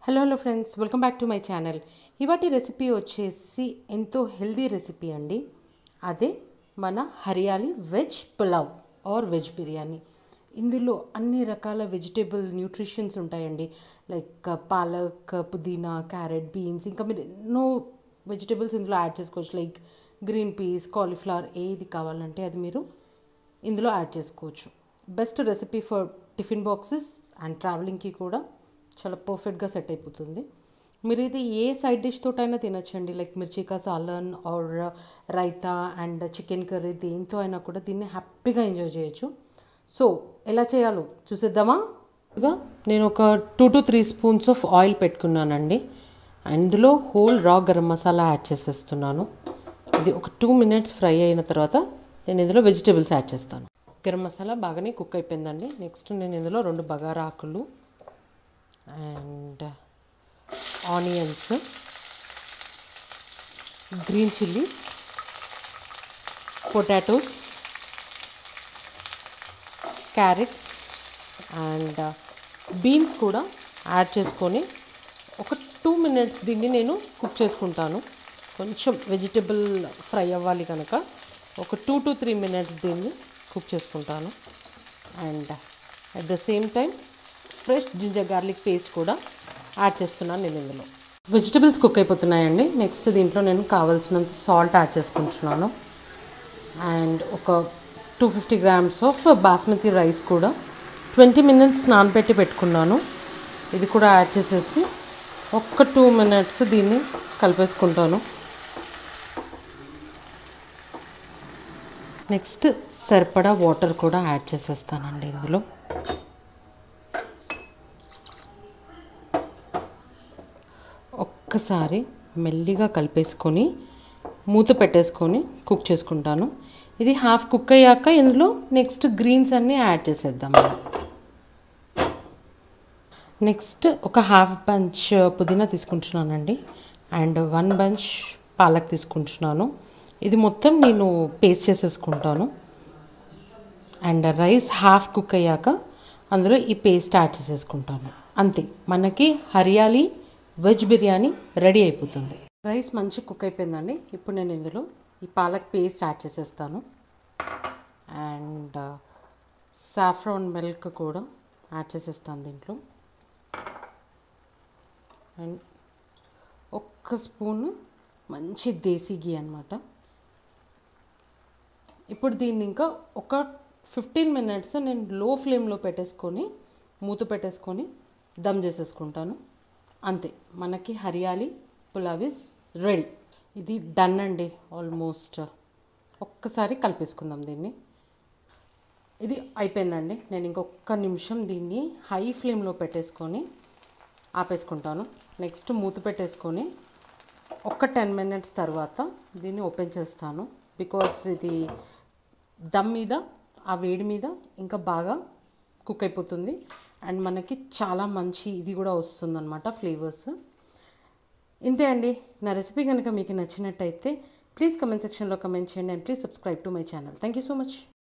hello hello friends welcome back to my channel ఇవాటి recipe వచ్చేసి ఎంతో హెల్దీ రెసిపీ అండి అదే మన hariyali veg pulao or veg biryani ఇందులో అన్ని రకాల వెజిటేబుల్ న్యూట్రిషన్స్ ఉంటాయండి like palak pudina carrot beans ఇంకా మీరు ఎన్నో వెజిటేబుల్స్ ఇందులో యాడ్ చేసుకోవచ్చు లైక్ గ్రీన్ పీస్ కాలీఫ్లవర్ ఏది కావాలంటే అది మీరు ఇందులో యాడ్ చేసుకోవచ్చు best recipe for tiffin boxes and ట్రావెలింగ్కి కూడా చాలా పర్ఫెక్ట్గా సెట్ అయిపోతుంది మీరు ఇది ఏ సైడ్ డిష్ తోటైనా తినచ్చండి లైక్ మిర్చికా salan or raita and chicken curry దేంతో అయినా కూడా దీన్ని హ్యాపీగా ఎంజాయ్ చేయొచ్చు సో ఎలా చేయాలో చూసేద్దామా ఇక నేను ఒక two to three spoons of oil పెట్టుకున్నానండి అందులో హోల్ రా గరం మసాలా యాడ్ చేసేస్తున్నాను ఇది ఒక టూ మినిట్స్ ఫ్రై అయిన తర్వాత నేను ఇందులో వెజిటేబుల్స్ యాడ్ చేస్తాను గరం మసాలా బాగానే కుక్ అయిపోయిందండి నెక్స్ట్ నేను ఇందులో రెండు బగారా ఆకులు and onions green chillies potatoes carrots and beans కూడా యాడ్ చేసుకొని ఒక టూ మినిట్స్ దీన్ని నేను కుక్ చేసుకుంటాను కొంచెం వెజిటబుల్ ఫ్రై అవ్వాలి కనుక ఒక టూ టు త్రీ మినిట్స్ దీన్ని కుక్ చేసుకుంటాను and at the same time fresh ginger garlic paste కూడా యాడ్ చేస్తున్నాను నేను ఇందులో వెజిటబుల్స్ కుక్ అయిపోతున్నాయండి నెక్స్ట్ దీంట్లో నేను కావాల్సినంత సాల్ట్ యాడ్ చేసుకుంటున్నాను అండ్ ఒక two fifty grams of basmati rice కూడా ట్వంటీ మినిట్స్ నానబెట్టి పెట్టుకున్నాను ఇది కూడా యాడ్ చేసేసి ఒక్క టూ మినిట్స్ దీన్ని కలిపేసుకుంటాను నెక్స్ట్ సరిపడా వాటర్ కూడా యాడ్ చేసేస్తానండి ఇందులో ఒక్కసారి మెల్లిగా కలిపేసుకొని మూత పెట్టేసుకొని కుక్ చేసుకుంటాను ఇది హాఫ్ కుక్ అయ్యాక ఇందులో నెక్స్ట్ గ్రీన్స్ అన్నీ యాడ్ చేసేద్దాం నెక్స్ట్ ఒక హాఫ్ బంచ్ పుదీనా తీసుకుంటున్నానండి అండ్ వన్ బంచ్ పాలక్ తీసుకుంటున్నాను ఇది మొత్తం నేను పేస్ట్ చేసేసుకుంటాను అండ్ రైస్ హాఫ్ కుక్ అయ్యాక అందులో ఈ పేస్ట్ యాడ్ చేసేసుకుంటాను అంతే మనకి హరియాలి వెజ్ బిర్యానీ రెడీ అయిపోతుంది రైస్ మంచి కుక్ అయిపోయిందండి ఇప్పుడు నేను ఇందులో ఈ పాలక్ పేస్ట్ యాడ్ చేసేస్తాను అండ్ సాఫ్రాన్ మిల్క్ కూడా యాడ్ చేసేస్తాను దీంట్లో అండ్ ఒక్క స్పూను మంచి దేశీ గీ అనమాట ఇప్పుడు దీన్ని ఇంకా ఒక ఫిఫ్టీన్ మినిట్స్ నేను లో ఫ్లేమ్లో పెట్టేసుకొని మూత పెట్టేసుకొని దమ్ చేసేసుకుంటాను అంతే మనకి హరియాలి పులావ్ ఇస్ రెడీ ఇది డన్ అండి ఆల్మోస్ట్ ఒక్కసారి కలిపేసుకుందాం దీన్ని ఇది అయిపోయిందండి నేను ఇంకొక నిమిషం దీన్ని హై ఫ్లేమ్లో పెట్టేసుకొని ఆపేసుకుంటాను నెక్స్ట్ మూత పెట్టేసుకొని ఒక టెన్ మినిట్స్ తర్వాత దీన్ని ఓపెన్ చేస్తాను బికాస్ ఇది దమ్ మీద ఆ వేడి మీద ఇంకా బాగా కుక్ అయిపోతుంది అండ్ మనకి చాలా మంచి ఇది కూడా వస్తుందన్నమాట ఫ్లేవర్స్ ఇంతే అండి నా రెసిపీ కనుక మీకు నచ్చినట్టయితే ప్లీజ్ కమెంట్ సెక్షన్లో కమెంట్ చేయండి and please subscribe to my channel thank you so much